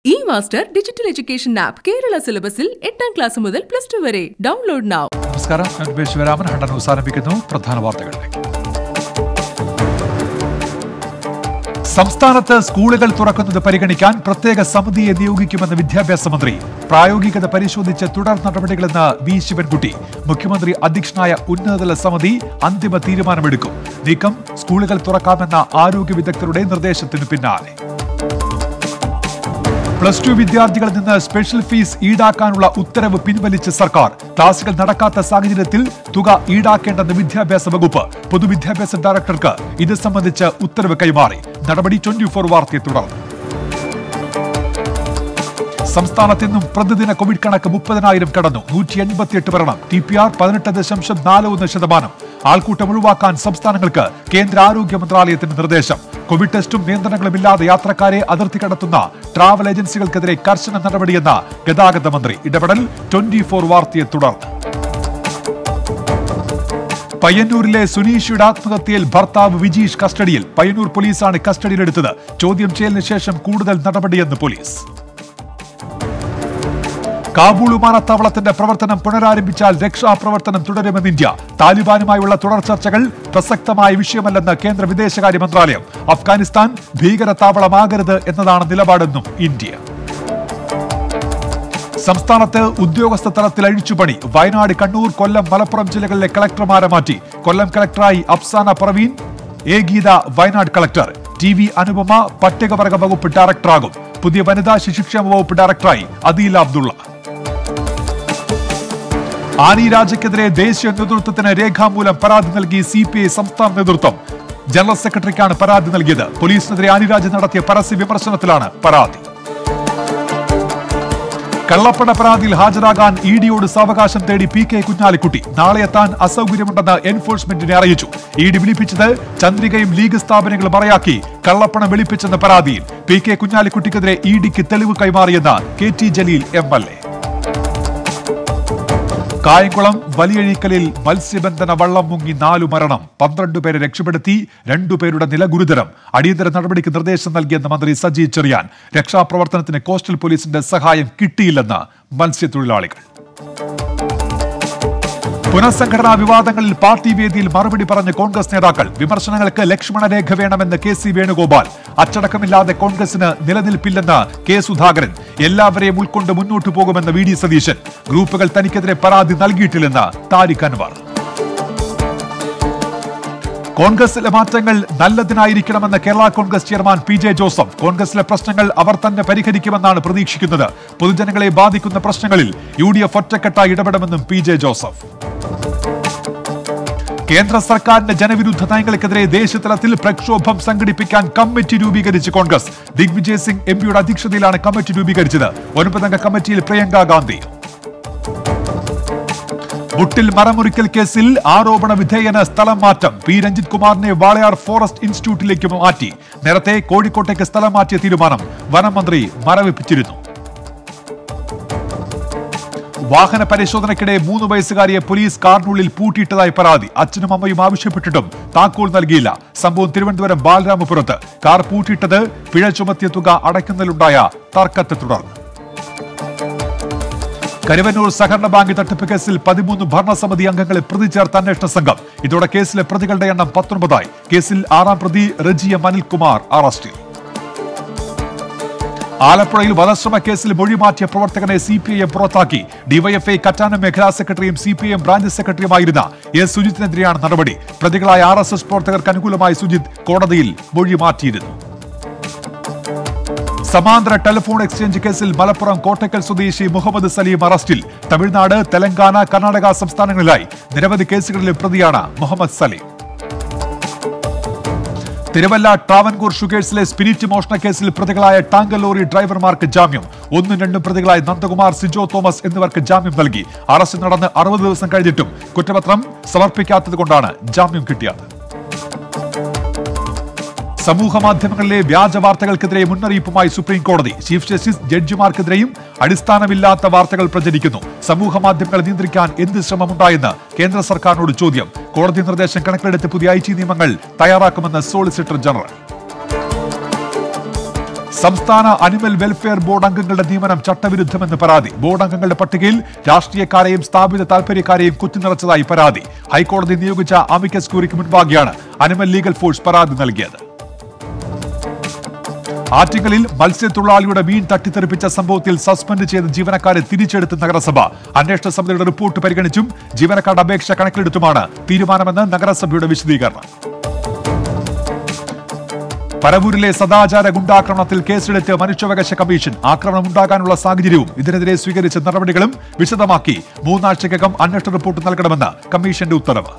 E master digital education app Kerala സിലബസിൽ എട്ടാം class മുതൽ പ്ലസ് ടു വരെ ഡൗൺലോഡ് നൗ നമസ്കാരം ഞാൻ ബി. ശിവരാമൻ ഹണ്ടൻ ന്യൂസ് ആരംഭിക്കുന്നു പ്രധാന വാർത്തകളിലേക്ക് സംസ്ഥാനത്ത് സ്കൂളുകൾ തുറക്കുന്നത് പരിഗണിക്കാൻ പ്രത്യേക സമിതിയെ നിയോഗിക്കുമെന്ന് വിദ്യാഭ്യാസ മന്ത്രി പ്രായോഗികത പരിശോധിച്ച് തുടർ നടപടികളെന്ന് വി ശിവൻകുട്ടി മുഖ്യമന്ത്രി അധ്യക്ഷനായ ഉന്നതതല സമിതി അന്തിമ തീരുമാനമെടുക്കും നീക്കം സ്കൂളുകൾ തുറക്കാമെന്ന ആരോഗ്യ വിദഗ്ധരുടെ നിർദ്ദേശത്തിന് പിന്നാലെ പ്ലസ് ടു വിദ്യാർത്ഥികളിൽ നിന്ന് സ്പെഷ്യൽ ഫീസ് ഈടാക്കാനുള്ള ഉത്തരവ് പിൻവലിച്ച് സർക്കാർ ക്ലാസുകൾ നടക്കാത്ത സാഹചര്യത്തിൽ തുക ഈടാക്കേണ്ടെന്ന് വിദ്യാഭ്യാസ വകുപ്പ് പൊതുവിദ്യാഭ്യാസ ഡയറക്ടർക്ക് ഇത് സംബന്ധിച്ച് ഉത്തരവ് കൈമാറി നടപടി ട്വന്റി ഫോർ വാർത്തയെ തുടർന്നു സംസ്ഥാനത്ത് ഇന്നും പ്രതിദിന കോവിഡ് കണക്ക് മുപ്പതിനായിരം കടന്നു നൂറ്റി എൺപത്തിയെട്ട് മരണം ടി പി ആർ പതിനെട്ട് ദശാംശം നാല് ഒന്ന് ശതമാനം ആൾക്കൂട്ടം ഒഴിവാക്കാൻ സംസ്ഥാനങ്ങൾക്ക് കേന്ദ്ര ആരോഗ്യ മന്ത്രാലയത്തിന്റെ നിർദ്ദേശം കോവിഡ് ടെസ്റ്റും നിയന്ത്രണങ്ങളുമില്ലാതെ യാത്രക്കാരെ അതിർത്തി കടത്തുന്ന ട്രാവൽ ഏജൻസികൾക്കെതിരെ കർശന നടപടിയെന്ന ഗതാഗത മന്ത്രി ഇടപെടൽ ട്വന്റി ഫോർ വാർത്തയെ തുടർന്ന് പയ്യന്നൂരിലെ സുനീഷയുടെ ആത്മഹത്യയിൽ ഭർത്താവ് വിജീഷ് കസ്റ്റഡിയിൽ പയ്യന്നൂർ പോലീസാണ് കസ്റ്റഡിയിലെടുത്തത് ചോദ്യം ചെയ്യലിന് ശേഷം കൂടുതൽ നടപടിയെന്ന് പോലീസ് കാബൂൾ വിമാനത്താവളത്തിന്റെ പ്രവർത്തനം പുനരാരംഭിച്ചാൽ രക്ഷാപ്രവർത്തനം തുടരുമെന്ന് ഇന്ത്യ താലിബാനുമായുള്ള തുടർ ചർച്ചകൾ പ്രസക്തമായ വിഷയമല്ലെന്ന് കേന്ദ്ര വിദേശകാര്യ മന്ത്രാലയം അഫ്ഗാനിസ്ഥാൻ ഭീകരതാവളമാകരുത് എന്നതാണ് നിലപാടെന്നും ഇന്ത്യ സംസ്ഥാനത്ത് ഉദ്യോഗസ്ഥ തലത്തിൽ അഴിച്ചുപണി വയനാട് കണ്ണൂർ കൊല്ലം മലപ്പുറം ജില്ലകളിലെ കളക്ടർമാരെ മാറ്റി കൊല്ലം കളക്ടറായി Afsana Praveen A Geetha Wayanad collector T V Anupama പട്ടികവർഗ വകുപ്പ് ഡയറക്ടറാകും പുതിയ വനിതാ ശിശുക്ഷേമ വകുപ്പ് ഡയറക്ടറായി അദീല അബ്ദുള്ള ആനി രാജയ്ക്കെതിരെ ദേശീയ നേതൃത്വത്തിന് രേഖാമൂലം പരാതി നൽകി സി പി ഐ സംസ്ഥാന നേതൃത്വം ജനറൽ സെക്രട്ടറിക്കാണ് പരാതി നൽകിയത് പോലീസിനെതിരെ ആനിരാജ് നടത്തിയ പരസ്യ വിമർശനത്തിലാണ് പരാതി കള്ളപ്പണ പരാതിയിൽ ഹാജരാകാൻ ഇ ഡിയോട് സാവകാശം തേടി പി കെ കുഞ്ഞാലിക്കുട്ടി നാളെ എത്താൻ അസൗകര്യമുണ്ടെന്ന് എൻഫോഴ്സ്മെന്റിനെ അറിയിച്ചു ഇ ഡി വിളിപ്പിച്ചത് ചന്ദ്രികയും ലീഗ് സ്ഥാപനങ്ങളും മറയാക്കി കള്ളപ്പണം വെളുപ്പിച്ചെന്ന പരാതിയിൽ പി കെ കുഞ്ഞാലിക്കുട്ടിക്കെതിരെ ഇ ഡിക്ക് തെളിവ് കൈമാറിയെന്ന് K T Jaleel M L A Kayamkulam വലിയഴീക്കലിൽ മത്സ്യബന്ധന വള്ളം മുങ്ങി നാലു മരണം പന്ത്രണ്ട് പേരെ രക്ഷപ്പെടുത്തി രണ്ടുപേരുടെ നില ഗുരുതരം അടിയന്തര നടപടിക്ക് നിർദ്ദേശം നൽകിയെന്ന് മന്ത്രി സജി ചെറിയാൻ രക്ഷാപ്രവർത്തനത്തിന് കോസ്റ്റൽ പോലീസിന്റെ സഹായം കിട്ടിയില്ലെന്ന് മത്സ്യത്തൊഴിലാളികൾ പുനഃസംഘടനാ വിവാദങ്ങളിൽ പാർട്ടി വേദിയിൽ മറുപടി പറഞ്ഞ കോൺഗ്രസ് നേതാക്കൾ വിമർശനങ്ങൾക്ക് ലക്ഷ്മണരേഖ വേണമെന്ന് കെ സി വേണുഗോപാൽ അച്ചടക്കമില്ലാതെ കോൺഗ്രസിന് നിലനിൽപ്പില്ലെന്ന് കെ സുധാകരൻ എല്ലാവരെയും ഉൾക്കൊണ്ട് മുന്നോട്ടു പോകുമെന്ന് വി ഡി സതീശൻ ഗ്രൂപ്പുകൾ തനിക്കെതിരെ പരാതി നൽകിയിട്ടില്ലെന്ന് താരിഖ് അൻവർ കോൺഗ്രസിലെ മാറ്റങ്ങൾ നല്ലതിനായിരിക്കണമെന്ന് Kerala Congress chairman P J Joseph കോൺഗ്രസിലെ പ്രശ്നങ്ങൾ അവർ തന്നെ പരിഹരിക്കുമെന്നാണ് പ്രതീക്ഷിക്കുന്നത് പൊതുജനങ്ങളെ ബാധിക്കുന്ന പ്രശ്നങ്ങളിൽ യു ഡി എഫ് ഒറ്റക്കെട്ടായി ഇടപെടുമെന്നും പി ജെ ജോസഫ് കേന്ദ്ര സർക്കാരിന്റെ ജനവിരുദ്ധ നയങ്ങൾക്കെതിരെ ദേശീയതലത്തിൽ പ്രക്ഷോഭം സംഘടിപ്പിക്കാൻ കമ്മിറ്റി രൂപീകരിച്ച് കോൺഗ്രസ് ദിഗ്വിജയ് സിംഗ് എം പിയുടെ അധ്യക്ഷതയിലാണ് കമ്മിറ്റി രൂപീകരിച്ചത് ഒൻപതംഗ കമ്മിറ്റിയിൽ പ്രിയങ്ക ഗാന്ധി മുട്ടിൽ മരമുറിക്കൽ കേസിൽ ആരോപണ വിധേയന് സ്ഥലം മാറ്റം പി രഞ്ജിത് കുമാറിനെ വാളയാർ ഫോറസ്റ്റ് ഇൻസ്റ്റിറ്റ്യൂട്ടിലേക്ക് മാറ്റി നേരത്തെ കോഴിക്കോട്ടേക്ക് സ്ഥലം മാറ്റിയ തീരുമാനം വനം മന്ത്രി മരവിപ്പിച്ചിരുന്നു വാഹന പരിശോധനയ്ക്കിടെ മൂന്ന് വയസ്സുകാരിയെ പോലീസ് കാറിനുള്ളിൽ പൂട്ടിയിട്ടതായി പരാതി അച്ഛനും അമ്മയും ആവശ്യപ്പെട്ടിട്ടും താക്കോൽ നൽകിയില്ല സംഭവം തിരുവനന്തപുരം ബാലരാമപുരത്ത് കാർ പൂട്ടിയിട്ടത് പിഴ ചുമത്തിയ തുക അടയ്ക്കുന്നതിലുണ്ടായ തർക്കത്തെ തുടർന്ന് കരുവന്നൂർ സഹകരണ ബാങ്ക് തട്ടിപ്പ് കേസിൽ പതിമൂന്ന് ഭരണസമിതി അംഗങ്ങളെ പ്രതി ചേർത്ത അന്വേഷണ സംഘം ഇതോടെ കേസിലെ പ്രതികളുടെ എണ്ണം പത്തൊൻപതായി കേസിൽ ആറാം പ്രതി റജിയ അനിൽകുമാർ അറസ്റ്റിൽ ആലപ്പുഴയിൽ വധശ്രമ കേസിൽ മൊഴിമാറ്റിയ പ്രവർത്തകനെ സി പി ഐ എം പുറത്താക്കി ഡിവൈഎഫ്ഐ കറ്റാനം മേഖലാ സെക്രട്ടറിയും C P I M branch സെക്രട്ടറിയുമായിരുന്ന എസ് സുജിത്തിനെതിരെയാണ് നടപടി പ്രതികളായ ആർ എസ് എസ് പ്രവർത്തകർക്ക് അനുകൂലമായി സുജിത് കോടതിയിൽ മൊഴി മാറ്റിയിരുന്നു സമാന്തര ടെലിഫോൺ എക്സ്ചേഞ്ച് കേസിൽ മലപ്പുറം കോട്ടക്കൽ സ്വദേശി മുഹമ്മദ് സലീം അറസ്റ്റിൽ തമിഴ്നാട് തെലങ്കാന കർണാടക സംസ്ഥാനങ്ങളിലായി നിരവധി കേസുകളിലെ പ്രതിയാണ് മുഹമ്മദ് സലീം തിരുവല്ല ട്രാവൻകൂർ ഷുഗേഴ്സിലെ സ്പിരിറ്റ് മോഷണ കേസിൽ പ്രതികളായ ടാങ്കർ ലോറി ഡ്രൈവർമാർക്ക് ജാമ്യം ഒന്നും രണ്ടും പ്രതികളായ നന്ദകുമാർ സിജോ തോമസ് എന്നിവർക്ക് ജാമ്യം നൽകി അറസ്റ്റ് നടന്ന് അറുപത് ദിവസം കഴിഞ്ഞിട്ടും കുറ്റപത്രം സമർപ്പിക്കാത്തത് കൊണ്ടാണ് ജാമ്യം കിട്ടിയത് സമൂഹ മാധ്യമങ്ങളിലെ വ്യാജ വാർത്തകൾക്കെതിരെ മുന്നറിയിപ്പുമായി സുപ്രീം കോടതി ചീഫ് ജസ്റ്റിസ് ജഡ്ജിമാർക്കെതിരെയും അടിസ്ഥാനമില്ലാത്ത വാർത്തകൾ പ്രചരിക്കുന്നു സമൂഹ മാധ്യമങ്ങൾ നിയന്ത്രിക്കാൻ എന്ത് ശ്രമമുണ്ടായെന്ന് കേന്ദ്ര സർക്കാരിനോട് ചോദ്യം കോടതി നിർദ്ദേശം കണക്കിലെടുത്ത് പുതിയ ഐ ടി നിയമങ്ങൾ തയ്യാറാക്കുമെന്ന് സോളിസിറ്റർ ജനറൽ സംസ്ഥാന അനിമൽ വെൽഫെയർ ബോർഡ് അംഗങ്ങളുടെ നിയമനം ചട്ടവിരുദ്ധമെന്ന് പരാതി ബോർഡ് അംഗങ്ങളുടെ പട്ടികയിൽ രാഷ്ട്രീയക്കാരെയും സ്ഥാപിത താൽപര്യക്കാരെയും കുത്തിനിറച്ചതായി പരാതി ഹൈക്കോടതി നിയോഗിച്ച അമിക്കസ് ക്യൂറിക്ക് മുൻപാകെയാണ് അനിമൽ ലീഗൽ ഫോഴ്സ് പരാതി നൽകിയത് ആറ്റിങ്ങലിൽ മത്സ്യത്തൊഴിലാളിയുടെ മീൻ തട്ടിത്തെറിപ്പിച്ച സംഭവത്തിൽ സസ്പെൻഡ് ചെയ്ത ജീവനക്കാരെ തിരിച്ചെടുത്ത് നഗരസഭ അന്വേഷണ സമിതിയുടെ റിപ്പോർട്ട് പരിഗണിച്ചും ജീവനക്കാരുടെ അപേക്ഷ കണക്കിലെടുത്തുമാണ് തീരുമാനമെന്ന് നഗരസഭയുടെ വിശദീകരണം പരവൂരിലെ സദാചാര ഗുണ്ടാക്രമണത്തിൽ കേസെടുത്ത് മനുഷ്യാവകാശ കമ്മീഷൻ ആക്രമണം ഉണ്ടാകാനുള്ള സാഹചര്യവും ഇതിനെതിരെ സ്വീകരിച്ച നടപടികളും വിശദമാക്കി മൂന്നാഴ്ചക്കകം അന്വേഷണ റിപ്പോർട്ട് നൽകണമെന്ന് കമ്മീഷന്റെ ഉത്തരവ്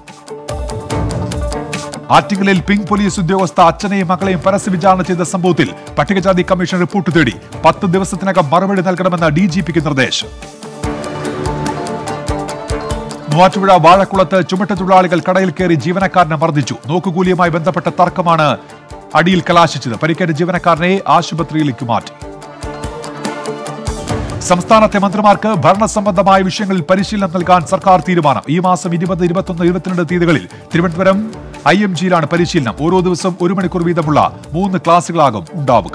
ആറ്റിങ്ങലിൽ പിങ്ക് പോലീസ് ഉദ്യോഗസ്ഥ അച്ഛനെയും മകളെയും പരസ്യ വിചാരണ ചെയ്ത സംഭവത്തിൽ പട്ടികജാതി കമ്മീഷൻ റിപ്പോർട്ട് തേടി പത്ത് ദിവസത്തിനകം മറുപടി നൽകണമെന്ന് ഡി ജി പിക്ക് നിർദ്ദേശം മൂവാറ്റുപുഴ വാഴക്കുളത്ത് ചുമട്ടുതൊഴിലാളികൾ കടയിൽ കയറി ജീവനക്കാരനെ മർദ്ദിച്ചു നോക്കുകൂലിയുമായി ബന്ധപ്പെട്ട തർക്കമാണ് അടിയിൽ കലാശിച്ചത് പരിക്കേറ്റ ജീവനക്കാരനെ ആശുപത്രിയിലേക്ക് മാറ്റി സംസ്ഥാനത്തെ മന്ത്രിമാർക്ക് ഭരണസംബന്ധമായ വിഷയങ്ങളിൽ പരിശീലനം നൽകാൻ സർക്കാർ തീരുമാനം ഈ മാസം ഇരുപത് ഇരുപത്തൊന്ന് ഇരുപത്തിരണ്ട് തീയതികളിൽ തിരുവനന്തപുരം ഐ എം ജിയിലാണ് പരിശീലനം ഓരോ ദിവസം ഒരു മണിക്കൂർ വീതമുള്ള മൂന്ന് ക്ലാസുകളാകും ഉണ്ടാവുക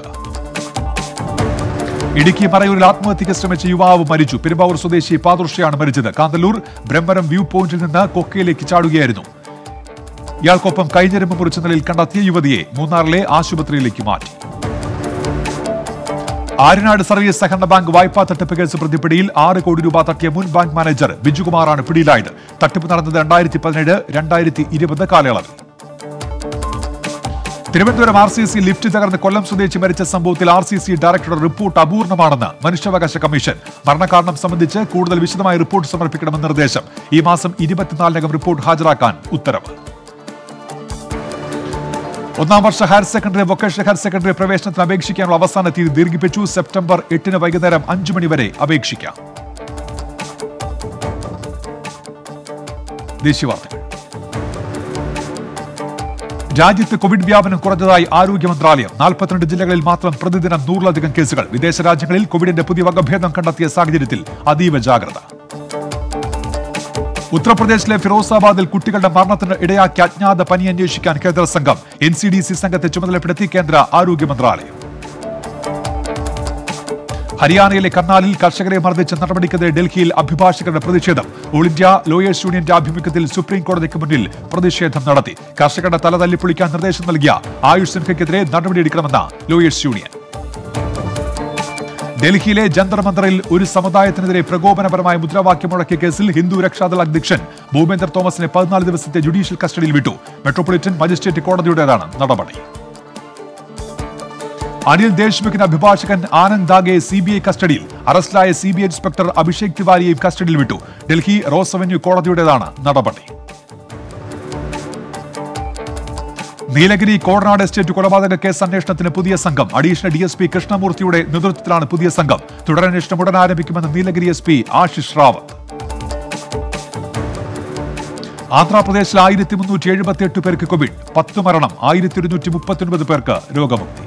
ഇടുക്കി മറയൂരിൽ ആത്മഹത്യയ്ക്ക് ശ്രമിച്ച യുവാവ് മരിച്ചു പെരുമ്പാവൂർ സ്വദേശി പാദൃശ്യാണ് മരിച്ചത് കാന്തല്ലൂർ ബ്രഹ്മരം വ്യൂ പോയിന്റിൽ നിന്ന് കൊക്കയിലേക്ക് ചാടുകയായിരുന്നു ഇയാൾക്കൊപ്പം കൈഞ്ഞെരുമ്പ് മുറിച്ച നിലയിൽ കണ്ടെത്തിയ യുവതിയെ മൂന്നാറിലെ ആശുപത്രിയിലേക്ക് മാറ്റി ആര്യനാട് സർവീസ് സഹകരണ ബാങ്ക് വായ്പാ തട്ടിപ്പ് കേസ് പ്രതിപ്പിടിയിൽ ആറ് കോടി രൂപ തട്ടിയ മുൻ ബാങ്ക് മാനേജർ ബിജുകുമാറാണ് പിടിയിലായത് തട്ടിപ്പ് നടന്നത് രണ്ടായിരത്തി പതിനേഴ് രണ്ടായിരത്തി ഇരുപത് കാലയളവിൽ Thiruvananthapuram R C C lift തകർന്ന് കൊല്ലം സ്വദേശി മരിച്ച സംഭവത്തിൽ ആർ സി സി ഡയറക്ടറുടെ റിപ്പോർട്ട് അപൂർണമാണെന്ന് മനുഷ്യാവകാശ കമ്മീഷൻ മരണകാരണം സംബന്ധിച്ച് കൂടുതൽ വിശദമായ റിപ്പോർട്ട് സമർപ്പിക്കണമെന്ന് നിർദ്ദേശം ഈ മാസം ഇരുപത്തിനാലിനകം റിപ്പോർട്ട് ഹാജരാക്കാൻ ഉത്തരവ് ഒന്നാം വർഷ higher secondary vocational higher secondary പ്രവേശനത്തിന് അപേക്ഷിക്കാനുള്ള അവസാന തീയതി ദീർഘിപ്പിച്ചു സെപ്റ്റംബർ എട്ടിന് വൈകുന്നേരം അഞ്ചു മണി വരെ അപേക്ഷിക്കാം ദേശീയ വാർത്തകൾ രാജ്യത്ത് കോവിഡ് വ്യാപനം കുറഞ്ഞതായി ആരോഗ്യ മന്ത്രാലയം നാൽപ്പത്തിരണ്ട് ജില്ലകളിൽ മാത്രം പ്രതിദിനം നൂറിലധികം കേസുകൾ വിദേശ രാജ്യങ്ങളിൽ കോവിഡിന്റെ പുതിയ വകഭേദം കണ്ടെത്തിയ സാഹചര്യത്തിൽ അതീവ ജാഗ്രത ഉത്തർപ്രദേശിലെ ഫിറോസാബാദിൽ കുട്ടികളുടെ മരണത്തിന് ഇടയാക്കിയ അജ്ഞാത പനി അന്വേഷിക്കാൻ കേന്ദ്ര സംഘം എൻ സി ഡി സി സംഘത്തെ ചുമതലപ്പെടുത്തി കേന്ദ്ര ആരോഗ്യ മന്ത്രാലയം ഹരിയാനയിലെ കർണാലിൽ കർഷകരെ മർദ്ദിച്ച നടപടിക്കെതിരെ ഡൽഹിയിൽ അഭിഭാഷകരുടെ പ്രതിഷേധം ഓൾ ഇന്ത്യ ലോയേഴ്സ് യൂണിയന്റെ ആഭിമുഖ്യത്തിൽ സുപ്രീം കോടതിക്ക് മുന്നിൽ പ്രതിഷേധം നടത്തി കർഷകരുടെ തല തല്ലിപ്പൊളിക്കാൻ നിർദ്ദേശം നൽകിയ ആയുഷ് സിൻഹയ്ക്കെതിരെ നടപടിയെടുക്കണമെന്ന ലോയേഴ്സ് യൂണിയൻ ഡൽഹിയിലെ ജന്തർ മന്ദറിൽ ഒരു സമുദായത്തിനെതിരെ പ്രകോപനപരമായ മുദ്രാവാക്യം മുഴക്കിയ കേസിൽ ഹിന്ദു രക്ഷാദൾ അധ്യക്ഷൻ ഭൂപേന്ദർ തോമസിനെ പതിനാല് ദിവസത്തെ ജുഡീഷ്യൽ കസ്റ്റഡിയിൽ വിട്ടു മെട്രോപൊളിറ്റൻ മജിസ്ട്രേറ്റ് കോടതിയുടേതാണ് നടപടി അനിൽ ദേശ്മുഖിന്റെ അഭിഭാഷകൻ Anand Dage C B I കസ്റ്റഡിയിൽ അറസ്റ്റിലായ C B I inspector Abhishek തിവാരിയെയും കസ്റ്റഡിയിൽ വിട്ടു ഡൽഹി റോസ് അവന്യൂ കോടതിയുടേതാണ് നടപടി നീലഗിരി കോടനാട് എസ്റ്റേറ്റ് കൊലപാതക കേസ് അന്വേഷണത്തിന് പുതിയ സംഘം അഡീഷണൽ ഡി എസ് പി കൃഷ്ണമൂർത്തിയുടെ നേതൃത്വത്തിലാണ് പുതിയ സംഘം തുടരന്വേഷണം ഉടൻ ആരംഭിക്കുമെന്ന് നീലഗിരി എസ് പി ആശിഷ് റാവത്ത് ആന്ധ്രാപ്രദേശിൽ ആയിരത്തി മുന്നൂറ്റി എഴുപത്തി എട്ട് പേർക്ക് കോവിഡ് പത്ത് മരണം ആയിരത്തി ഒരുന്നൂറ്റി മുപ്പത്തിയൊൻപത് പേർക്ക് രോഗമുക്തി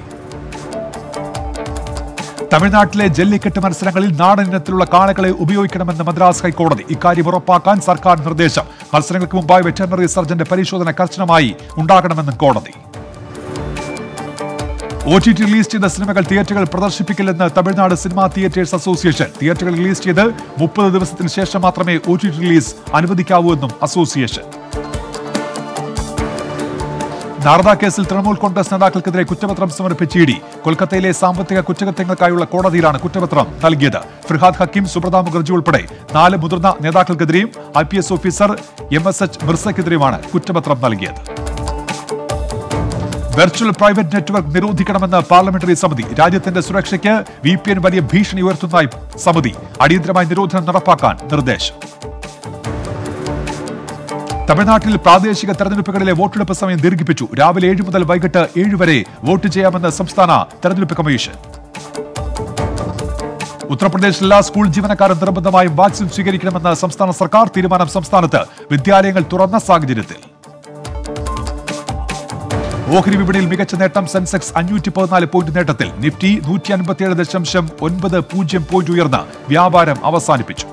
തമിഴ്നാട്ടിലെ ജല്ലിക്കെട്ട് മത്സരങ്ങളിൽ നാടൻ ഇനത്തിലുള്ള കാളകളെ ഉപയോഗിക്കണമെന്ന് മദ്രാസ് ഹൈക്കോടതി ഇക്കാര്യം ഉറപ്പാക്കാൻ സർക്കാർ നിർദ്ദേശം മത്സരങ്ങൾക്ക് മുമ്പായി വെറ്ററിനറി സർജന്റെ പരിശോധന കർശനമായി ഉണ്ടാകണമെന്ന് കോടതി ഒ ടി ടി റിലീസ് ചെയ്ത സിനിമകൾ തിയേറ്ററുകൾ പ്രദർശിപ്പിക്കില്ലെന്ന് തമിഴ്നാട് സിനിമാ തിയേറ്റേഴ്സ് അസോസിയേഷൻ തിയേറ്ററുകൾ റിലീസ് ചെയ്ത് മുപ്പത് ദിവസത്തിന് ശേഷം മാത്രമേ ഒ ടി ടി റിലീസ് അനുവദിക്കാവൂ എന്നും അസോസിയേഷൻ നാരദ കേസിൽ തൃണമൂൽ കോൺഗ്രസ് നേതാക്കൾക്കെതിരെ കുറ്റപത്രം സമർപ്പിച്ച ഇ ഡി കൊൽക്കത്തയിലെ സാമ്പത്തിക കുറ്റകൃത്യങ്ങൾക്കായുള്ള കോടതിയിലാണ് കുറ്റപത്രം നൽകിയത് ഫിർഹാദ് ഹക്കീം സുബ്രത മുഖർജി ഉൾപ്പെടെ നാല് മുതിർന്ന നേതാക്കൾക്കെതിരെയും I P S officer M S H മിർസയ്ക്കെതിരെയുമാണ് കുറ്റപത്രം നൽകിയത് വെർച്വൽ പ്രൈവറ്റ് നെറ്റ്വർക്ക് നിരോധിക്കണമെന്ന് പാർലമെന്ററി സമിതി രാജ്യത്തിന്റെ സുരക്ഷയ്ക്ക് വി പി എൻ വലിയ ഭീഷണി ഉയർത്തുന്നതായി സമിതി അടിയന്തരമായി നിരോധനം നടപ്പാക്കാൻ നിർദ്ദേശം തമിഴ്നാട്ടിൽ പ്രാദേശിക തെരഞ്ഞെടുപ്പുകളിലെ വോട്ടെടുപ്പ് സമയം ദീർഘിപ്പിച്ചു രാവിലെ ഏഴ് മുതൽ വൈകിട്ട് ഏഴ് വരെ വോട്ട് ചെയ്യാമെന്ന് സംസ്ഥാന തെരഞ്ഞെടുപ്പ് കമ്മീഷൻ ഉത്തർപ്രദേശിൽ എല്ലാ സ്കൂൾ ജീവനക്കാരും നിർബന്ധമായും വാക്സിൻ സ്വീകരിക്കണമെന്ന് സംസ്ഥാന സർക്കാർ തീരുമാനം സംസ്ഥാനത്ത് വിദ്യാലയങ്ങൾ തുറന്ന സാഹചര്യത്തിൽ ഓഹരി വിപണിയിൽ മികച്ച നേട്ടം സെൻസെക്സ് അഞ്ഞൂറ്റി പതിനാല് പോയിന്റ് നേട്ടത്തിൽ നിഫ്റ്റി നൂറ്റി അൻപത്തിയേഴ് ദശാംശം ഒൻപത് പൂജ്യം പോയിന്റ് ഉയർന്ന് വ്യാപാരം അവസാനിപ്പിച്ചു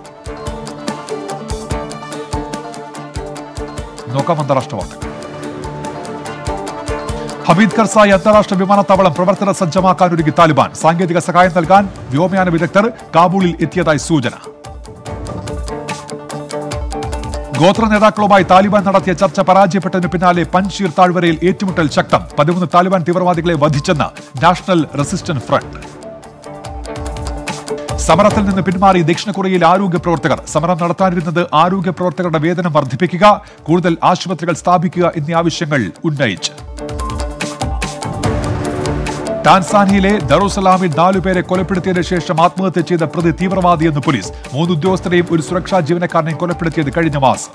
നോക്കാം അന്താരാഷ്ട്ര വാർത്തകൾ ഹമീദ് കർസായി അന്താരാഷ്ട്ര വിമാനത്താവളം പ്രവർത്തന സജ്ജമാക്കാനൊരുങ്ങി താലിബാൻ സാങ്കേതിക സഹായം നൽകാൻ വ്യോമയാന വിദഗ്ധർ കാബൂളിൽ എത്തിയതായി സൂചന ഗോത്ര നേതാക്കളുമായി താലിബാൻ നടത്തിയ ചർച്ച പരാജയപ്പെട്ടതിന് പിന്നാലെ പൻഷീർ താഴ്വരയിൽ ഏറ്റുമുട്ടൽ ശക്തം പതിമൂന്ന് താലിബാൻ തീവ്രവാദികളെ വധിച്ചെന്ന് നാഷണൽ റെസിസ്റ്റന്റ് ഫ്രണ്ട് സമരത്തിൽ നിന്ന് പിന്മാറി ദക്ഷിണ കൊറിയയിലെ ആരോഗ്യ പ്രവർത്തകർ സമരം നടത്താനിരുന്നത് ആരോഗ്യ പ്രവർത്തകരുടെ വേതനം വർദ്ധിപ്പിക്കുക കൂടുതൽ ആശുപത്രികൾ സ്ഥാപിക്കുക എന്നീ ആവശ്യങ്ങൾ ഉന്നയിച്ച് ടാൻസാനിയയിലെ ദറുസലാമിൽ നാലുപേരെ കൊലപ്പെടുത്തിയതിനു ശേഷം ആത്മഹത്യ ചെയ്ത പ്രതി തീവ്രവാദിയെന്ന് പോലീസ് മൂന്ന് ഉദ്യോഗസ്ഥരെയും ഒരു സുരക്ഷാ ജീവനക്കാരനെയും കൊലപ്പെടുത്തിയത് കഴിഞ്ഞ മാസം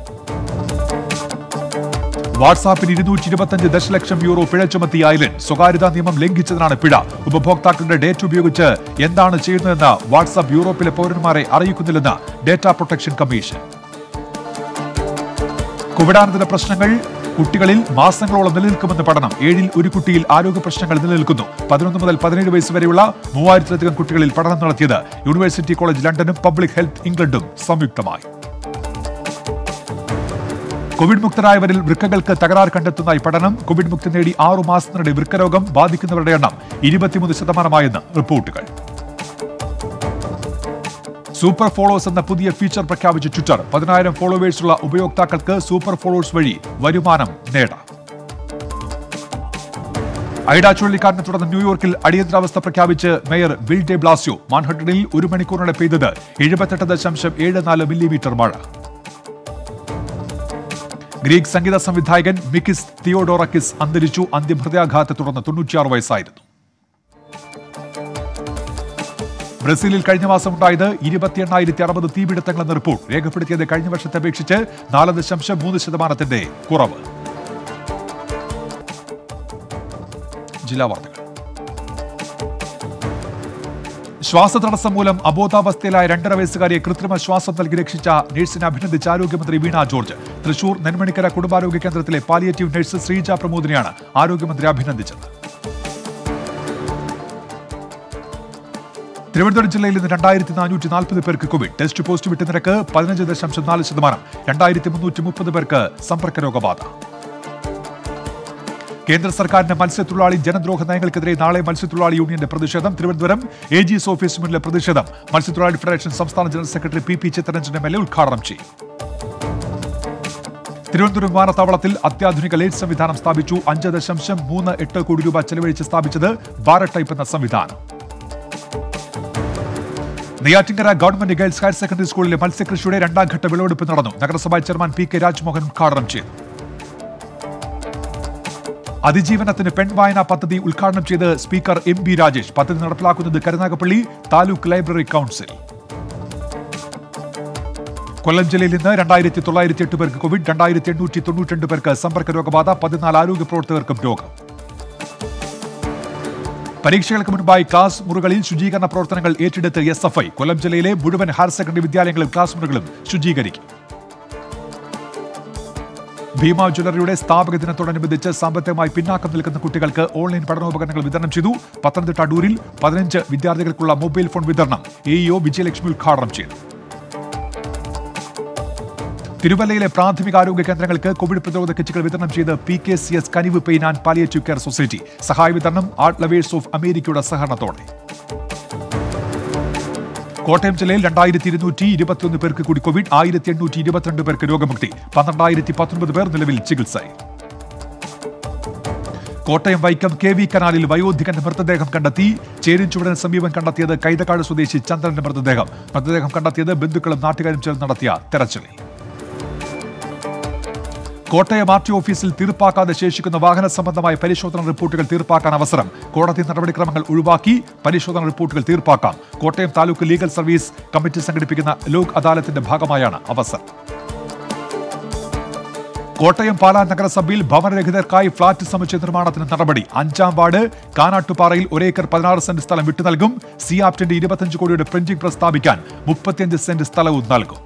വാട്സാപ്പിന് ഇരുന്നൂറ്റി ഇരുപത്തഞ്ച് ദശലക്ഷം യൂറോ പിഴ ചുമത്തി ഐലൻഡ് സ്വകാര്യതാ നിയമം ലംഘിച്ചതിനാണ് പിഴ ഉപഭോക്താക്കളുടെ ഡേറ്റ ഉപയോഗിച്ച് എന്താണ് ചെയ്യുന്നതെന്ന് വാട്സാപ്പ് യൂറോപ്പിലെ പൗരന്മാരെ അറിയിക്കുന്നില്ലെന്ന് ഡേറ്റ പ്രൊട്ടക്ഷൻ കമ്മീഷൻ കോവിഡാനന്തര പ്രശ്നങ്ങൾ കുട്ടികളിൽ മാസങ്ങളോളം നിലനിൽക്കുമെന്ന് പഠനം ഏഴിൽ ഒരു കുട്ടിയിൽ ആരോഗ്യ പ്രശ്നങ്ങൾ നിലനിൽക്കുന്നു പതിനൊന്ന് മുതൽ പതിനേഴ് വയസ്സ് വരെയുള്ള മൂവായിരത്തിലധികം കുട്ടികളിൽ പഠനം നടത്തിയത് യൂണിവേഴ്സിറ്റി കോളേജ് ലണ്ടനും പബ്ലിക് ഹെൽത്ത് ഇംഗ്ലണ്ടും സംയുക്തമായി കോവിഡ് മുക്തരായവരിൽ വൃക്കകൾക്ക് തകരാർ കണ്ടെത്തുന്നതായി പഠനം കോവിഡ് മുക്തി നേടി ആറു മാസത്തിനിടെ വൃക്കരോഗം ബാധിക്കുന്നവരുടെ എണ്ണം ഇരുപത്തിമൂന്ന് ശതമാനമായെന്ന് റിപ്പോർട്ടുകൾ സൂപ്പർ ഫോളോവേഴ്സ് എന്ന പുതിയ ഫീച്ചർ പ്രഖ്യാപിച്ച ട്വിറ്റർ പതിനായിരം ഫോളോവേഴ്സുള്ള ഉപയോക്താക്കൾക്ക് സൂപ്പർ ഫോളോവേഴ്സ് വഴി വരുമാനം നേടാം ഐഡ ചുഴലിക്കാറ്റിനെ തുടർന്ന് ന്യൂയോർക്കിൽ അടിയന്തരാവസ്ഥ പ്രഖ്യാപിച്ച് മേയർ വിൽ ഡെ ബ്ലാസിയോ മാൻഹട്ടണിൽ ഒരു മണിക്കൂറിനിടെ പെയ്തത് എഴുപത്തെട്ട് ദശാംശം ഏഴ് നാല് മില്ലിമീറ്റർ മഴ ഗ്രീക്ക് സംഗീത സംവിധായകൻ മിക്കിസ് തിയോഡോറക്കിസ് അന്തരിച്ചു അന്ത്യം ഹൃദയാഘാതത്തെ തുടർന്ന് തൊണ്ണൂറ്റിയാറ് വയസ്സായിരുന്നു ബ്രസീലിൽ കഴിഞ്ഞ മാസം ഉണ്ടായത് ഇരുപത്തി എണ്ണായിരത്തി അറുപത് തീപിടുത്തങ്ങളെന്ന റിപ്പോർട്ട് രേഖപ്പെടുത്തിയത് കഴിഞ്ഞ വർഷത്തെ അപേക്ഷിച്ച് നാല് ദശാംശം മൂന്ന് ശതമാനത്തിന്റെ കുറവ് ജില്ലാ വാർത്തകൾ ശ്വാസതടസ്സം മൂലം അബോധാവസ്ഥയിലായ രണ്ടര വയസ്സുകാരിയെ കൃത്രിമ ശ്വാസം നൽകി രക്ഷിച്ച നഴ്സിനെ അഭിനന്ദിച്ച ആരോഗ്യമന്ത്രി വീണ ജോർജ് തൃശൂർ നെന്മണിക്കര കുടുംബാരോഗ്യ കേന്ദ്രത്തിലെ പാലിയേറ്റീവ് നഴ്സ് ശ്രീജ പ്രമോദിനെയാണ് ആരോഗ്യമന്ത്രി അഭിനന്ദിച്ചത് തിരുവനന്തപുരം ജില്ലയിൽ ഇന്ന് രണ്ടായിരത്തി നാനൂറ്റി നാൽപ്പത് പേർക്ക് കോവിഡ് ടെസ്റ്റ് പോസിറ്റിവിറ്റി നിരക്ക് പതിനഞ്ച് ദശാംശം നാല് ശതമാനം രണ്ടായിരത്തി മുന്നൂറ്റി മുപ്പത് പേർക്ക് സമ്പർക്ക രോഗബാധ കേന്ദ്ര സർക്കാരിന്റെ മത്സ്യത്തൊഴിലാളി ജനദ്രോഹ നയങ്ങൾക്കെതിരെ നാളെ മത്സ്യത്തൊഴിലാളി യൂണിയന്റെ പ്രതിഷേധം തിരുവനന്തപുരം എ ജി എസ് ഓഫീസിന് മുന്നിലെ പ്രതിഷേധം മത്സ്യത്തൊഴിലാളി ഫെഡറേഷൻ സംസ്ഥാന general secretary P P Chittaranjan M L A ഉദ്ഘാടനം ചെയ്യും തിരുവനന്തപുരം വിമാനത്താവളത്തിൽ അത്യാധുനിക ലൈറ്റ് സംവിധാനം സ്ഥാപിച്ചു അഞ്ച് ദശാംശം മൂന്ന് എട്ട് കോടി രൂപ ചെലവഴിച്ച് സ്ഥാപിച്ചത് ഭാരത് ടൈപ്പ് എന്ന സംവിധാനം Neyyattinkara government girls higher secondary സ്കൂളിലെ മത്സ്യകൃഷിയുടെ രണ്ടാം ഘട്ട വിളവെടുപ്പ് നടന്നു നഗരസഭാ ചെയർമാൻ പി കെ രാജ്മോഹൻ ഉദ്ഘാടനം ചെയ്തു അതിജീവനത്തിന് പെൺവായന പദ്ധതി ഉദ്ഘാടനം ചെയ്ത് സ്പീക്കർ എം ബി രാജേഷ് പദ്ധതി നടപ്പിലാക്കുന്നത് കരുനാഗപ്പള്ളി താലൂക്ക് ലൈബ്രറി കൗൺസിൽ കൊല്ലം ജില്ലയിൽ നിന്ന് രണ്ടായിരത്തി തൊള്ളായിരത്തി എട്ട് പേർക്ക് കോവിഡ് രണ്ടായിരത്തി എണ്ണൂറ്റി തൊണ്ണൂറ്റി പേർക്ക് സമ്പർക്ക രോഗബാധ പതിനാല് ആരോഗ്യ പ്രവർത്തകർക്കും രോഗം പരീക്ഷകൾക്ക് മുൻപായി ക്ലാസ് മുറികളിൽ ശുചീകരണ പ്രവർത്തനങ്ങൾ ഏറ്റെടുത്ത് എസ് എഫ് ഐ കൊല്ലം ജില്ലയിലെ മുഴുവൻ ഹയർ സെക്കൻഡറി വിദ്യാലയങ്ങളും ക്ലാസ് മുറികളും ശുചീകരിക്കും ഭീമ ജ്വല്ലറിയുടെ സ്ഥാപക ദിനത്തോടനുബന്ധിച്ച് സാമ്പത്തികമായി പിന്നാക്കം നിൽക്കുന്ന കുട്ടികൾക്ക് ഓൺലൈൻ പഠനോപകരണങ്ങൾ വിതരണം ചെയ്തു പത്തനംതിട്ട അടൂരിൽ പതിനഞ്ച് വിദ്യാർത്ഥികൾക്കുള്ള മൊബൈൽ ഫോൺ വിതരണം എഇഒ വിജയലക്ഷ്മി ഉദ്ഘാടനം ചെയ്തു തിരുവല്ലയിലെ പ്രാഥമിക ആരോഗ്യ കേന്ദ്രങ്ങൾക്ക് കോവിഡ് പ്രതിരോധ കിറ്റുകൾ വിതരണം ചെയ്ത് P K C S Kaniv pain and palliative care society സഹായ വിതരണം ആർട്ട് ലവേഴ്സ് ഓഫ് അമേരിക്കയുടെ സഹകരണത്തോടെ കോട്ടയം ജില്ലയിൽ രണ്ടായിരത്തി ഇരുന്നൂറ്റി ഇരുപത്തിയൊന്ന് പേർക്ക് കൂടി കോവിഡ് ആയിരത്തി എണ്ണൂറ്റി ഇരുപത്തിരണ്ട് പേർക്ക് രോഗമുക്തി പന്ത്രണ്ടായിരത്തി പത്തൊൻപത് പേർ നിലവിൽ ചികിത്സയിൽ കോട്ടയം വൈക്കം കെ വി കനാലിൽ വയോധികന്റെ മൃതദേഹം കണ്ടെത്തി ചേരിഞ്ചുവടന് സമീപം കണ്ടെത്തിയത് കൈതക്കാട് സ്വദേശി ചന്ദ്രന്റെ മൃതദേഹം മൃതദേഹം കണ്ടെത്തിയത് ബന്ധുക്കളും നാട്ടുകാരും ചേർന്ന് നടത്തിയ തെരച്ചിലിൽ കോട്ടയം ആർ ടി ഓഫീസിൽ തീർപ്പാക്കാതെ ശേഷിക്കുന്ന വാഹന സംബന്ധമായ പരിശോധന റിപ്പോർട്ടുകൾ തീർപ്പാക്കാൻ അവസരം കോടതി നടപടിക്രമങ്ങൾ ഒഴിവാക്കി പരിശോധന റിപ്പോർട്ടുകൾ തീർപ്പാക്കാം Kottayam taluk legal service committee സംഘടിപ്പിക്കുന്ന ലോക് അദാലത്തിന്റെ ഭാഗമായാണ് അവസരം കോട്ടയം പാലാ നഗരസഭയിൽ ഭവനരഹിതർക്കായി ഫ്ളാറ്റ് സമുച്ചയ നിർമ്മാണത്തിന് നടപടി അഞ്ചാം വാർഡ് കാനാട്ടുപാറയിൽ ഒരേക്കർ പതിനാറ് സെന്റ് സ്ഥലം വിട്ടു നൽകും സി ആപ്റ്റിന്റെ ഇരുപത്തഞ്ച് കോടിയുടെ പ്രിന്റിംഗ് പ്രസ് സ്ഥാപിക്കാൻ മുപ്പത്തിയഞ്ച് സെന്റ് സ്ഥലവും നൽകും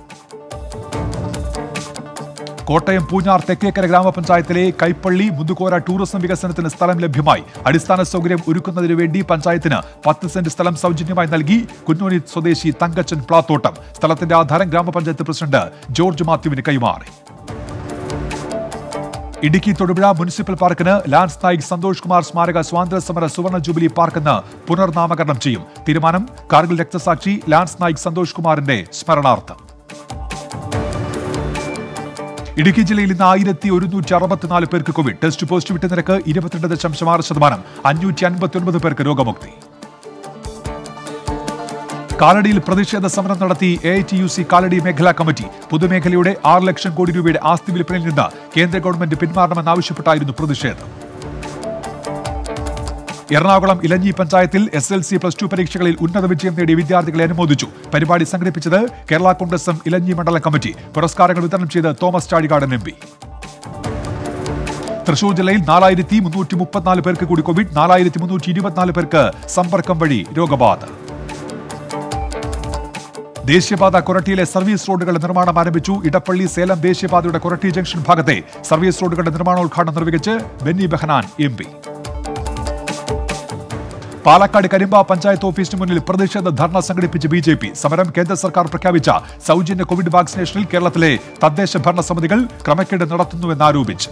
കോട്ടയം പൂഞ്ഞാർ തെക്കേക്കര ഗ്രാമപഞ്ചായത്തിലെ കൈപ്പള്ളി മുതുകോര ടൂറിസം വികസനത്തിന് സ്ഥലം ലഭ്യമായി അടിസ്ഥാന സൗകര്യം ഒരുക്കുന്നതിനു വേണ്ടി പഞ്ചായത്തിന് പത്ത് സെന്റ് സ്ഥലം സൗജന്യമായി നൽകി കുന്നോനി സ്വദേശി തങ്കച്ചൻ പ്ലാത്തോട്ടം സ്ഥലത്തിന്റെ ആധാരം ഗ്രാമപഞ്ചായത്ത് പ്രസിഡന്റ് ജോർജ് മാത്യുവിന് കൈമാറി ഇടുക്കി തൊടുപുഴ മുനിസിപ്പൽ പാർക്കിന് ലാൻസ് നായിക് സന്തോഷ് കുമാർ സ്മാരക സ്വാതന്ത്ര്യ സമര സുവർണ ജൂബിലി പാർക്കെന്ന് പുനർനാമകരണം ചെയ്യും തീരുമാനം കാർഗിൽ രക്തസാക്ഷി ലാൻസ് നായിക് സന്തോഷ് കുമാറിന്റെ സ്മരണാർത്ഥം ഇടുക്കി ജില്ലയിൽ ഇന്ന് ആയിരത്തി ഒരുന്നൂറ്റി അറുപത്തിനാല് പേർക്ക് കോവിഡ് ടെസ്റ്റ് പോസിറ്റിവിറ്റി നിരക്ക് ഇരുപത്തിരണ്ട് ദശാംശം ആറ് ശതമാനം അഞ്ഞൂറ്റി അൻപത്തി ഒൻപത് പേർക്ക് രോഗമുക്തി കാലടിയിൽ പ്രതിഷേധ സമരം നടത്തി A I T U C Kalady മേഖലാ കമ്മിറ്റി പൊതുമേഖലയുടെ ആറ് ലക്ഷം കോടി രൂപയുടെ ആസ്തി വിൽപ്പനയിൽ നിന്ന് കേന്ദ്ര ഗവൺമെന്റ് പിന്മാറണമെന്നാവശ്യപ്പെട്ടായിരുന്നു പ്രതിഷേധം എറണാകുളം ഇലഞ്ഞി പഞ്ചായത്തിൽ S L C plus two പരീക്ഷകളിൽ ഉന്നത വിജയം നേടിയ വിദ്യാർത്ഥികളെ അനുമോദിച്ചു പരിപാടി സംഘടിപ്പിച്ചത് കേരള കോൺഗ്രസ് എം ഇലഞ്ഞി മണ്ഡലം കമ്മിറ്റി പുരസ്കാരങ്ങൾ വിതരണം ചെയ്ത് Thomas Chazhikadan M P Thrissur ജില്ലയിൽ നാലായിരത്തി മുന്നൂറ്റി മുപ്പത്തിനാല് പേർക്ക് കൂടി കോവിഡ് നാലായിരത്തി മുന്നൂറ്റി ഇരുപത്തിനാല് പേർക്ക് സമ്പർക്കം വഴി രോഗബാധ ദേശീയപാത കൊരട്ടിയിലെ സർവീസ് റോഡുകളുടെ നിർമ്മാണം ആരംഭിച്ചു ഇടപ്പള്ളി സേലം ദേശീയപാതയുടെ കൊരട്ടി ജംഗ്ഷൻ ഭാഗത്തെ സർവീസ് റോഡുകളുടെ നിർമ്മാണോദ്ഘാടനം നിർവഹിച്ച് Benny Behanan M P Palakkad Karimba panchayat ഓഫീസിന് മുന്നിൽ പ്രതിഷേധ ധർണ സംഘടിപ്പിച്ച് ബി ജെ പി സമരം കേന്ദ്ര സർക്കാർ പ്രഖ്യാപിച്ച സൗജന്യ കോവിഡ് വാക്സിനേഷനിൽ കേരളത്തിലെ തദ്ദേശ ഭരണ സമിതികൾ ക്രമക്കേട് നടത്തുന്നുവെന്നാരോപിച്ച്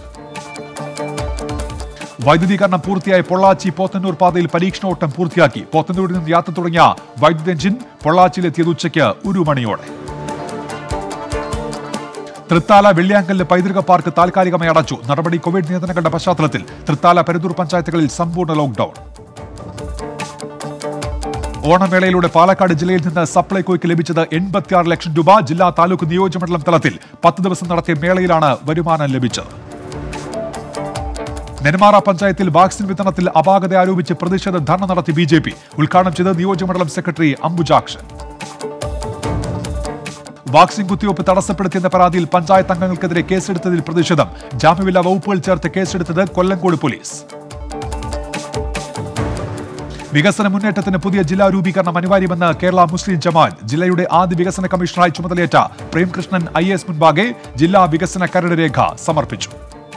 വൈദ്യുതീകരണം പൂർത്തിയായ പൊള്ളാച്ചി പോത്തന്നൂർ പാതയിൽ പരീക്ഷണോട്ടം പൂർത്തിയാക്കി പോത്തന്നൂരിൽ നിന്ന് യാത്ര തുടങ്ങിയ വൈദ്യുത എഞ്ചിൻ പൊള്ളാച്ചിയിലെത്തിയത് ഉച്ചയ്ക്ക് ഒരു മണിയോടെ തൃത്താല വെള്ളിയാങ്കലിലെ പൈതൃക പാർക്ക് താൽക്കാലികമായി അടച്ചു നടപടി കോവിഡ് നിയന്ത്രണങ്ങളുടെ പശ്ചാത്തലത്തിൽ തൃത്താല പരുതൂർ പഞ്ചായത്തുകളിൽ സമ്പൂർണ്ണ ലോക്ഡൌൺ ഓണമേളയിലൂടെ പാലക്കാട് ജില്ലയിൽ നിന്ന് സപ്ലൈകോയ്ക്ക് ലഭിച്ചത് എൺപത്തിയാറ് ലക്ഷം രൂപ ജില്ലാ താലൂക്ക് നിയോജകമണ്ഡലം തലത്തിൽ പത്ത് ദിവസം നടത്തിയ മേളയിലാണ് വരുമാനം ലഭിച്ചത് നെന്മാറ പഞ്ചായത്തിൽ വാക്സിൻ വിതരണത്തിൽ അപാകത ആരോപിച്ച് പ്രതിഷേധ ധർണ നടത്തി ബി ജെ പി ഉദ്ഘാടനം ചെയ്ത് നിയോജകമണ്ഡലം സെക്രട്ടറി അംബുജാക്ഷൻ വാക്സിൻ കുത്തിവയ്പ് തടസ്സപ്പെടുത്തിയെന്ന പരാതിയിൽ പഞ്ചായത്ത് അംഗങ്ങൾക്കെതിരെ കേസെടുത്തതിൽ പ്രതിഷേധം ജാമ്യമില്ലാ വകുപ്പുകൾ ചേർത്ത് കേസെടുത്തത് കൊല്ലങ്കോട് പോലീസ് വികസന മുന്നേറ്റത്തിന് പുതിയ ജില്ലാ രൂപീകരണം അനിവാര്യമെന്ന് കേരള മുസ്ലിം ജമാഅത്ത് ജില്ലയുടെ ആദ്യ വികസന കമ്മീഷണറായി ചുമതലയേറ്റ പ്രേംകൃഷ്ണൻ ഐ എസ് മുൻപാകെ ജില്ലാ വികസന കരട് രേഖ സമർപ്പിച്ചു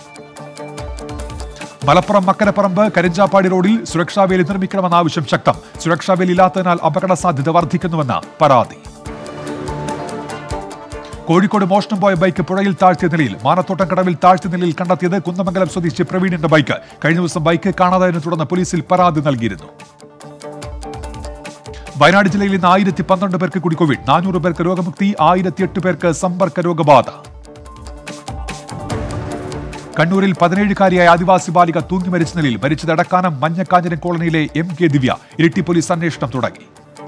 മലപ്പുറം മക്കരപ്പറമ്പ് കരിഞ്ചാപ്പാടി റോഡിൽ സുരക്ഷാ വേലി നിർമ്മിക്കണമെന്ന ആവശ്യം ശക്തം സുരക്ഷാ വേലി ഇല്ലാത്തതിനാൽ അപകട സാധ്യത വർദ്ധിക്കുന്നുവെന്ന് പരാതി കോഴിക്കോട് മോഷണം പോയ ബൈക്ക് പുഴയിൽ താഴ്ത്തിയ നിലയിൽ മാനത്തോട്ടം കടവിൽ താഴ്ത്തിയ നിലയിൽ കണ്ടെത്തിയത് കുന്നമംഗലം സ്വദേശി പ്രവീണിന്റെ ബൈക്ക് കഴിഞ്ഞ ദിവസം ബൈക്ക് കാണാതായതിനെ തുടർന്ന് പോലീസിൽ പരാതി നൽകിയിരുന്നു വയനാട് ജില്ലയിൽ ഇന്ന് ആയിരത്തി പന്ത്രണ്ട് പേർക്ക് കൂടി കോവിഡ് നാനൂറ് പേർക്ക് രോഗമുക്തി ആയിരത്തി എട്ട് പേർക്ക് സമ്പർക്ക രോഗബാധ കണ്ണൂരിൽ പതിനേഴുകാരിയായ ആദിവാസി ബാലിക തൂങ്ങി മരിച്ച നിലയിൽ മരിച്ചത് എടക്കാനം മഞ്ഞക്കാഞ്ഞിരം കോളനിയിലെ M K Divya Iritty police അന്വേഷണം തുടങ്ങി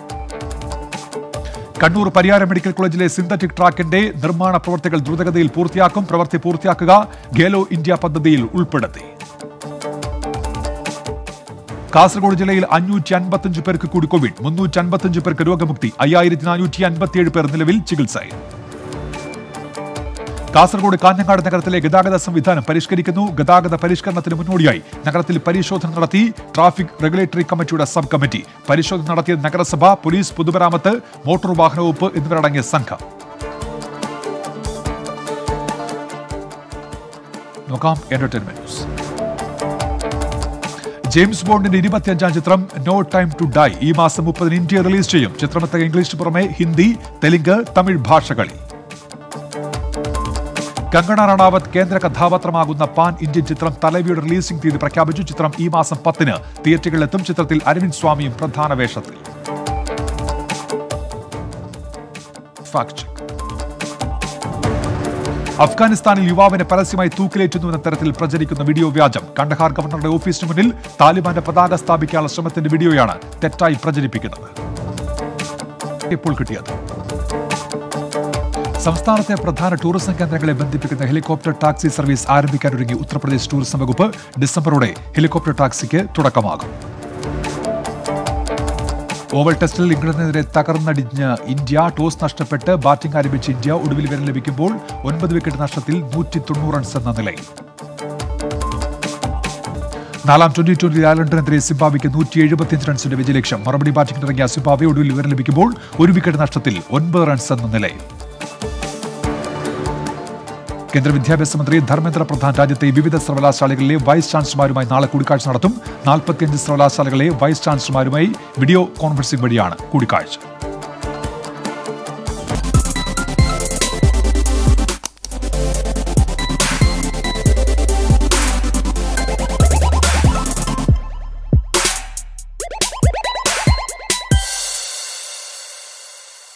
കണ്ണൂർ പരിയാരം മെഡിക്കൽ കോളേജിലെ സിന്തറ്റിക് ട്രാക്കിന്റെ നിർമ്മാണ പ്രവർത്തികൾ ദ്രുതഗതിയിൽ പൂർത്തിയാക്കും പ്രവൃത്തി പൂർത്തിയാക്കുക ഗേലോ ഇന്ത്യ പദ്ധതിയിൽ ഉൾപ്പെടുത്തി കാസർഗോഡ് ജില്ലയിൽ അഞ്ഞൂറ്റി അൻപത്തഞ്ച് പേർക്ക് കൂടി കോവിഡ് മുന്നൂറ്റി അൻപത്തഞ്ച് പേർക്ക് രോഗമുക്തി അയ്യായിരത്തി നാനൂറ്റി അൻപത്തിയേഴ് പേർ നിലവിൽ ചികിത്സയിൽ കാസർഗോഡ് കാഞ്ഞങ്ങാട് നഗരത്തിലെ ഗതാഗത സംവിധാനം പരിഷ്കരിക്കുന്നു ഗതാഗത പരിഷ്കരണത്തിന് മുന്നോടിയായി നഗരത്തിൽ പരിശോധന നടത്തി ട്രാഫിക് റെഗുലേറ്ററി കമ്മിറ്റിയുടെ സബ് കമ്മിറ്റി പരിശോധന നടത്തിയ നഗരസഭ പോലീസ് പൊതുമരാമത്ത് മോട്ടോർ വാഹന വകുപ്പ് എന്നിവരടങ്ങിയ സംഘം നോക്കാം എന്റർടൈൻമെന്റ് ന്യൂസ് ജെയിംസ് ബോണ്ടിന്റെ ഇരുപത്തിയഞ്ചാം ചിത്രം നോ ടൈം ടു ഡൈ ഈ മാസം മുപ്പതിന് ഇന്ത്യ റിലീസ് ചെയ്യും ചിത്രമത്തെ ഇംഗ്ലീഷിന് പുറമെ ഹിന്ദി തെലുങ്ക് തമിഴ് ഭാഷകളിൽ കങ്കണ റണാവത്ത് കേന്ദ്ര കഥാപാത്രമാകുന്ന പാൻ ഇന്ത്യൻ ചിത്രം തലവിയുടെ റിലീസിംഗ് തീയതി പ്രഖ്യാപിച്ചു ചിത്രം ഈ മാസം പത്തിന് തിയേറ്ററുകളിലെത്തും ചിത്രത്തിൽ അരവിന്ദ് സ്വാമിയും പ്രധാന വേഷത്തിൽ Fact check. അഫ്ഗാനിസ്ഥാനിൽ യുവാവിനെ പരസ്യമായി തൂക്കിലേറ്റുന്നുവെന്ന തരത്തിൽ പ്രചരിക്കുന്ന വീഡിയോ വ്യാജം കണ്ടഹാർ ഗവർണറുടെ ഓഫീസിന് മുന്നിൽ താലിബാന്റെ പതാക സ്ഥാപിക്കാനുള്ള ശ്രമത്തിന്റെ വീഡിയോയാണ് തെറ്റായി പ്രചരിപ്പിക്കുന്നത് ഇപ്പോൾ കിട്ടിയത് സംസ്ഥാനത്തെ പ്രധാന ടൂറിസം കേന്ദ്രങ്ങളെ ബന്ധിപ്പിക്കുന്ന ഹെലികോപ്റ്റർ ടാക്സി സർവീസ് ആരംഭിക്കാനൊരുങ്ങി ഉത്തർപ്രദേശ് ടൂറിസം വകുപ്പ് ഡിസംബറോടെ ഹെലികോപ്റ്റർ ടാക്സിക്ക് തുടക്കമാകും ഓവൽ ടെസ്റ്റിൽ ഇംഗ്ലണ്ടിനെതിരെ തകർന്നടിഞ്ഞ് ഇന്ത്യ ടോസ് നഷ്ടപ്പെട്ട് ബാറ്റിംഗ് ആരംഭിച്ച ഇന്ത്യ ഒടുവിൽ വിരൽ ലഭിക്കുമ്പോൾ ഒൻപത് വിക്കറ്റ് നഷ്ടത്തിൽ നൂറ്റി തൊണ്ണൂറ് റൺസ് എന്ന നിലയിൽ നാലാം ട്വന്റി ട്വന്റി അയർലൻഡിനെതിരെ സിംബാബ്വെക്ക് നൂറ്റി എഴുപത്തിയഞ്ച് റൺസിന്റെ വിജയലക്ഷ്യം മറുപടി ബാറ്റിംഗിനിറങ്ങിയ സിംബാബ്വെ ഒടുവിൽ വിവരം ലഭിക്കുമ്പോൾ ഒരു വിക്കറ്റ് നഷ്ടത്തിൽ ഒൻപത് റൺസ് എന്ന നിലയിൽ കേന്ദ്ര വിദ്യാഭ്യാസ മന്ത്രി ധർമ്മേന്ദ്ര പ്രധാൻ രാജ്യത്തെ വിവിധ സർവകലാശാലകളിലെ വൈസ് ചാൻസലർമാരുമായി നാളെ കൂടിക്കാഴ്ച നടത്തും നാൽപ്പത്തിയഞ്ച് സർവകലാശാലകളിലെ വൈസ് ചാൻസലർമാരുമായി വീഡിയോ കോൺഫറൻസിംഗ് വഴിയാണ് കൂടിക്കാഴ്ച